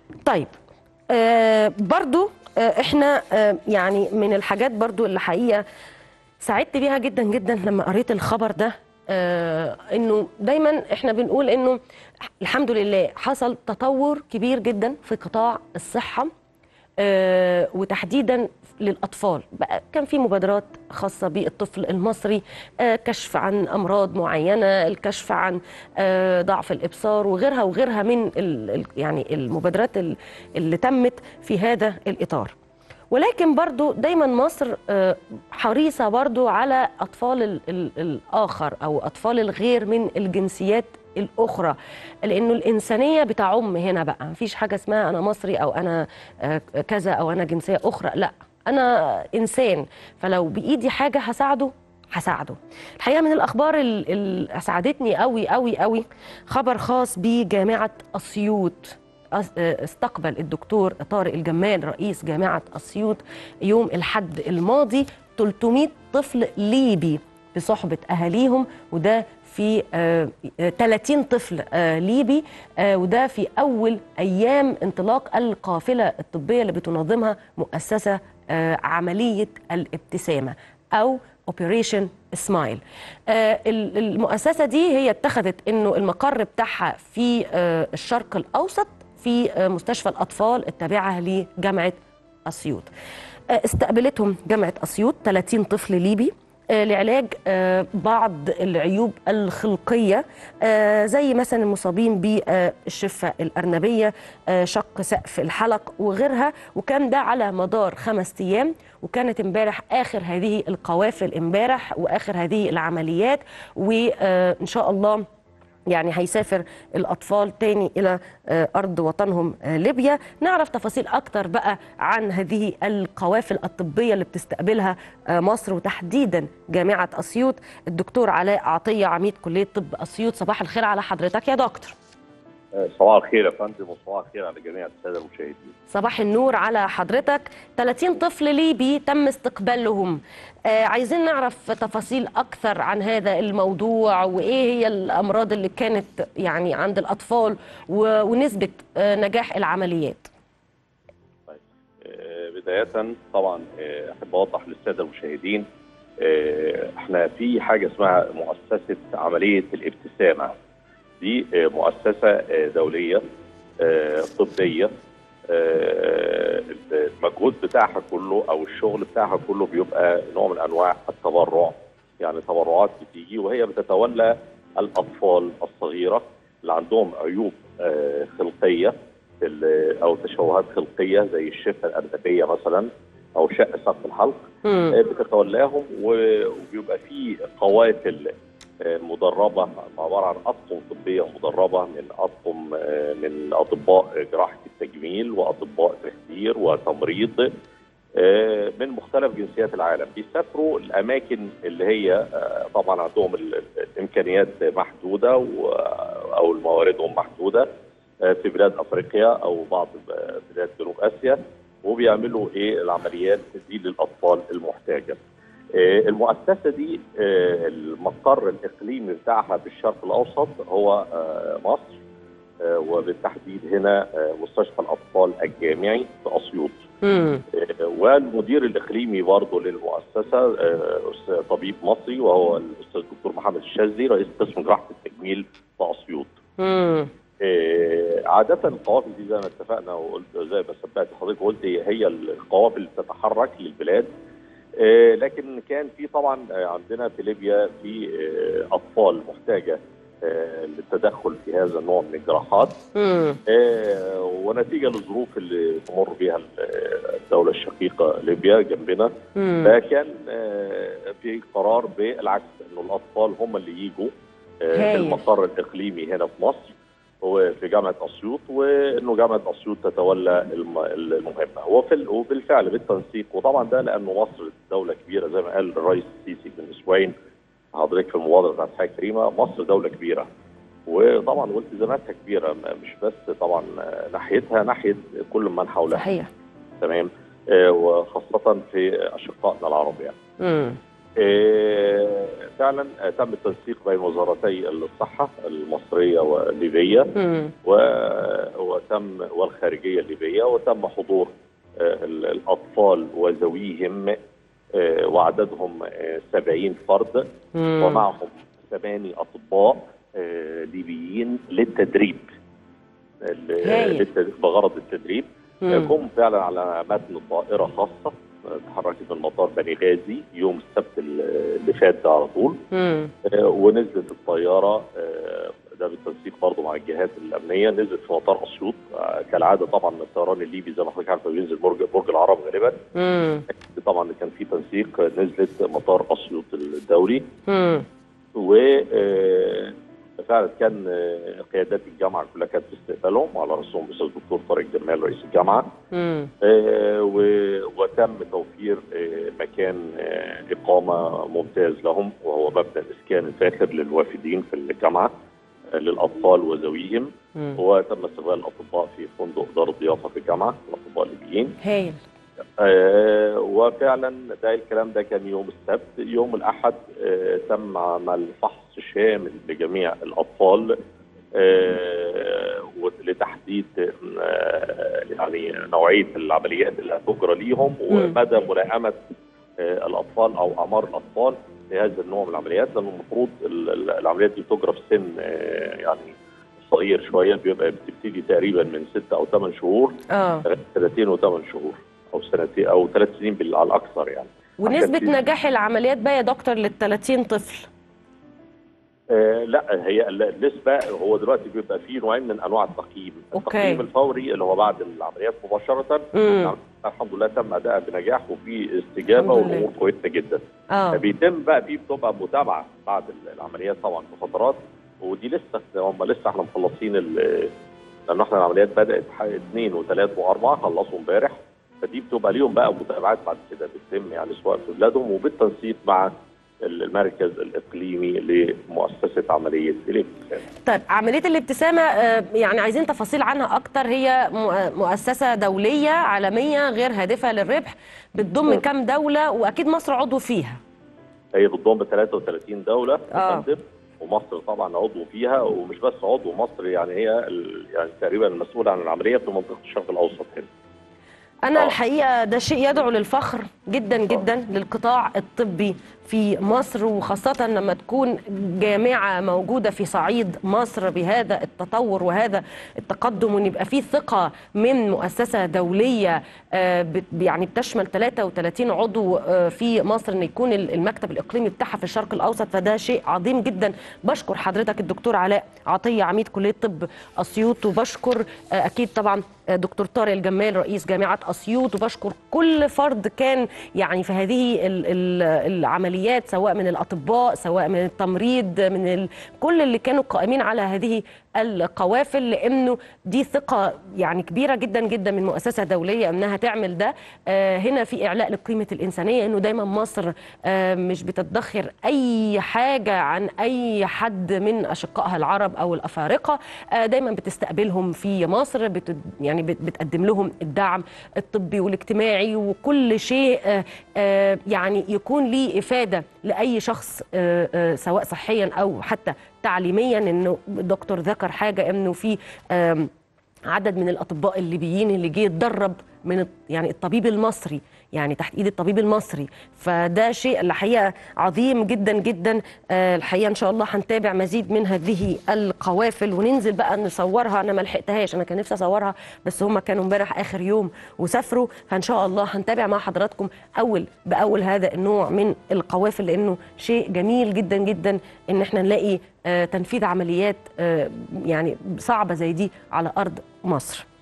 طيب آه برضو آه احنا آه يعني من الحاجات برضو اللي حقيقه سعدت بيها جدا جدا لما قريت الخبر ده آه انه دايما احنا بنقول انه الحمد لله حصل تطور كبير جدا في قطاع الصحه آه وتحديدا للاطفال بقى كان في مبادرات خاصه بالطفل المصري آه كشف عن امراض معينه الكشف عن آه ضعف الابصار وغيرها وغيرها من ال ال يعني المبادرات ال- اللي تمت في هذا الاطار ولكن برضو دايما مصر آه، حريصة برضو على أطفال ال- ال- الآخر أو أطفال الغير من الجنسيات الأخرى لأنه الإنسانية بتعم هنا بقى مفيش حاجة اسمها أنا مصري أو أنا آه، كذا أو أنا جنسية أخرى لا أنا إنسان فلو بإيدي حاجة هساعده هساعده الحقيقة من الأخبار ال- اللي أسعدتني قوي قوي قوي خبر خاص بجامعة أسيوط أس- استقبل الدكتور طارق الجمال رئيس جامعة أسيوط يوم الحد الماضي 300 طفل ليبي بصحبة أهاليهم وده في آه، آه، 30 طفل آه، ليبي آه، وده في أول أيام انطلاق القافلة الطبية اللي بتنظمها مؤسسة آه، عملية الابتسامة أو اوبريشن سمايل المؤسسه دي هي اتخذت انه المقر بتاعها في آه، الشرق الاوسط في آه، مستشفى الاطفال التابعه لجامعه اسيوط آه، استقبلتهم جامعه اسيوط 30 طفل ليبي آه، لعلاج آه، بعض العيوب الخلقيه آه، زي مثلا المصابين بالشفه الارنبيه آه، شق سقف الحلق وغيرها وكان ده على مدار خمس ايام وكانت امبارح اخر هذه القوافل امبارح واخر هذه العمليات وان شاء الله يعني هيسافر الأطفال تاني إلى آه، أرض وطنهم آه، ليبيا نعرف تفاصيل أكتر بقى عن هذه القوافل الطبية اللي بتستقبلها آه، مصر وتحديدا جامعة أسيوط الدكتور علاء عطية عميد كلية طب أسيوط صباح الخير على حضرتك يا دكتور صباح الخير يا فندم وصباح الخير على جميع الساده المشاهدين. صباح النور على حضرتك 30 طفل ليبي تم استقبالهم آه عايزين نعرف تفاصيل أكثر عن هذا الموضوع وإيه هي الأمراض اللي كانت يعني عند الأطفال و- ونسبة آه نجاح العمليات طيب آه، بدايه طبعا آه، احب اوضح للساده المشاهدين آه، احنا في حاجه اسمها مؤسسه عمليه الابتسامه. دي آه، مؤسسه آه، دوليه آه، طبيه آه، المجهود بتاعها كله او الشغل بتاعها كله بيبقى نوع من انواع التبرع يعني تبرعات بتيجي وهي بتتولى الاطفال الصغيره اللي عندهم عيوب آه، خلقيه ال- او تشوهات خلقيه زي الشفه الارنبيه مثلا او شق سقف الحلق مم. آه، بتتولاهم و- وبيبقى في قوافل آه، مدربه عباره عن اطقم طبيه مدربه من اطقم آه، من اطباء جراحه التجميل واطباء تخدير وتمريض آه، من مختلف جنسيات العالم بيسافروا الاماكن اللي هي آه، طبعا عندهم ال- ال- الامكانيات محدوده و- او مواردهم محدوده آه، في بلاد افريقيا او بعض بلاد جنوب اسيا وبيعملوا ايه العمليات دي للاطفال المحتاجه. آه، المؤسسه دي آه، المقر الاقليمي بتاعها بالشرق الاوسط هو آه، مصر آه، وبالتحديد هنا آه، مستشفى الاطفال الجامعي في اسيوط. مم. آه، والمدير الاقليمي برضه للمؤسسه آه، أستاذ طبيب مصري وهو الاستاذ الدكتور محمد الشاذلي رئيس قسم جراحه التجميل في اسيوط. مم. آه، عادة القوافل دي زي ما اتفقنا وقلت زي ما سبقت حضرتك قلت هي هي القوافل اللي بتتحرك للبلاد آه، لكن كان في طبعا آه، عندنا في ليبيا في آه، اطفال محتاجه آه، للتدخل في هذا النوع من الجراحات مم. آه، ونتيجه للظروف اللي تمر بها ال- الدوله الشقيقه ليبيا جنبنا مم. فكان آه، في قرار بالعكس انه الاطفال هم اللي يجوا آه، في هايل. المقر الاقليمي هنا في مصر وفي جامعه اسيوط وانه جامعه اسيوط تتولى الم- المهمه وفي ال- وبالفعل بالتنسيق وطبعا ده لانه مصر دوله كبيره زي ما قال الرئيس السيسي من اسبوعين حضرتك في المبادره بتاعت حياه كريمه مصر دوله كبيره وطبعا والتزاماتها كبيره م- مش بس طبعا آه، ناحيتها ناحيه كل من حولها صحيح تمام آه، وخاصه في اشقائنا العرب يعني مم. آه، فعلا آه، تم التنسيق بين وزارتي الصحه المصريه والليبيه مم. و- وتم والخارجيه الليبيه وتم حضور آه، ال- الاطفال وذويهم آه، وعددهم آه، 70 فرد مم. ومعهم ثماني اطباء آه، ليبيين للتدريب ال- هايل. للتد- بغرض التدريب مم. جم فعلا على متن طائره خاصه آه، اتحركت من مطار بني غازي يوم السبت اللي فات ده على طول مم. آه، ونزلت الطياره آه، ده بالتنسيق برضه مع الجهات الامنيه نزلت في مطار اسيوط آه، كالعاده طبعا الطيران الليبي زي ما حضرتك عارفه بينزل برج برج العرب غالبا مم. طبعا كان في تنسيق آه، نزلت مطار اسيوط الدولي مم. و آه، فعلا كان آه، قيادات الجامعه كلها كانت في استقبالهم وعلى راسهم الاستاذ الدكتور طارق جمال رئيس الجامعه مم. آه، و- وتم توفير آه، مكان آه، اقامه ممتاز لهم وهو مبنى الاسكان الفاخر للوافدين في الجامعه آه، للاطفال وذويهم مم. وتم استقبال الاطباء في فندق دار الضيافه في الجامعه الاطباء الليبيين هايل آه، وفعلا ده الكلام ده كان يوم السبت يوم الاحد آه، تم عمل فحص شامل لجميع الاطفال آه، لتحديد آه، يعني نوعيه العمليات اللي هتجرى ليهم ومدى ملائمه آه، الاطفال او اعمار الاطفال لهذا النوع من العمليات لان المفروض ال- ال- العمليات دي بتجرى في سن آه، يعني صغير شويه بيبقى بتبتدي تقريبا من 6 او 8 شهور اه سنتين وثمان شهور او سنتين او ثلاث سنين بال- على الاكثر يعني ونسبة عشان- نجاح العمليات بقى يا دكتور لل 30 طفل آه لا هي ال- النسبه هو دلوقتي بيبقى فيه نوعين من انواع التقييم أوكي. التقييم الفوري اللي هو بعد العمليات مباشره مم. يعني الحمد لله تم ادائها بنجاح وفي استجابه الحمد لله. والامور كويسه جدا اه بيتم بقى في بتبقى متابعه بعد العمليات طبعا بفترات ودي لسه هم لسه احنا مخلصين ال- لان احنا العمليات بدات ح- اثنين وثلاث واربعه خلصوا امبارح فدي بتبقى ليهم بقى متابعات بعد كده بتتم يعني سواء في بلادهم وبالتنسيق مع المركز الاقليمي لمؤسسه عمليه الابتسام. طيب عملية الابتسامة آه، يعني عايزين تفاصيل عنها أكتر هي م- مؤسسة دولية عالمية غير هادفة للربح بتضم مم. كام دولة وأكيد مصر عضو فيها هي بتضم 33 دوله آه. يا فندم، ومصر طبعا عضو فيها ومش بس عضو مصر يعني هي ال- يعني تقريبا المسؤوله عن العمليه في منطقه الشرق الاوسط هنا. أنا آه. الحقيقة ده شيء يدعو للفخر جدا جدا للقطاع الطبي في مصر وخاصة لما تكون جامعة موجودة في صعيد مصر بهذا التطور وهذا التقدم وان يبقى فيه ثقة من مؤسسة دولية آه، بت- يعني بتشمل 33 عضو آه، في مصر ان يكون ال- المكتب الاقليمي بتاعها في الشرق الاوسط فده شيء عظيم جدا بشكر حضرتك الدكتور علاء عطية عميد كلية طب اسيوط وبشكر آه، اكيد طبعا آه، دكتور طارق الجمال رئيس جامعة اسيوط وبشكر كل فرد كان يعني في هذه ال- ال- العمليات سواء من الاطباء سواء من التمريض من ال... كل اللي كانوا قائمين على هذه القوافل لانه دي ثقه يعني كبيره جدا جدا من مؤسسه دوليه انها تعمل ده آه، هنا في اعلاء لقيمه الانسانيه انه دايما مصر آه، مش بتدخر اي حاجه عن اي حد من اشقائها العرب او الافارقه آه، دايما بتستقبلهم في مصر بت يعني بت- بتقدم لهم الدعم الطبي والاجتماعي وكل شيء آه، آه، يعني يكون ليه افاده لاي شخص آه، آه، سواء صحيا او حتى تعليميا انه الدكتور ذكر حاجه انه في آم، عدد من الاطباء الليبيين اللي جه يتدرب من الط- يعني الطبيب المصري يعني تحت ايد الطبيب المصري فده شيء الحقيقه عظيم جدا جدا آه، الحقيقه ان شاء الله هنتابع مزيد من هذه القوافل وننزل بقى نصورها انا ما لحقتهاش انا كان نفسي اصورها بس هم كانوا امبارح اخر يوم وسافروا فان شاء الله هنتابع مع حضراتكم اول باول هذا النوع من القوافل لانه شيء جميل جدا جدا ان احنا نلاقي آه، تنفيذ عمليات آه، يعني صعبه زي دي على ارض مصر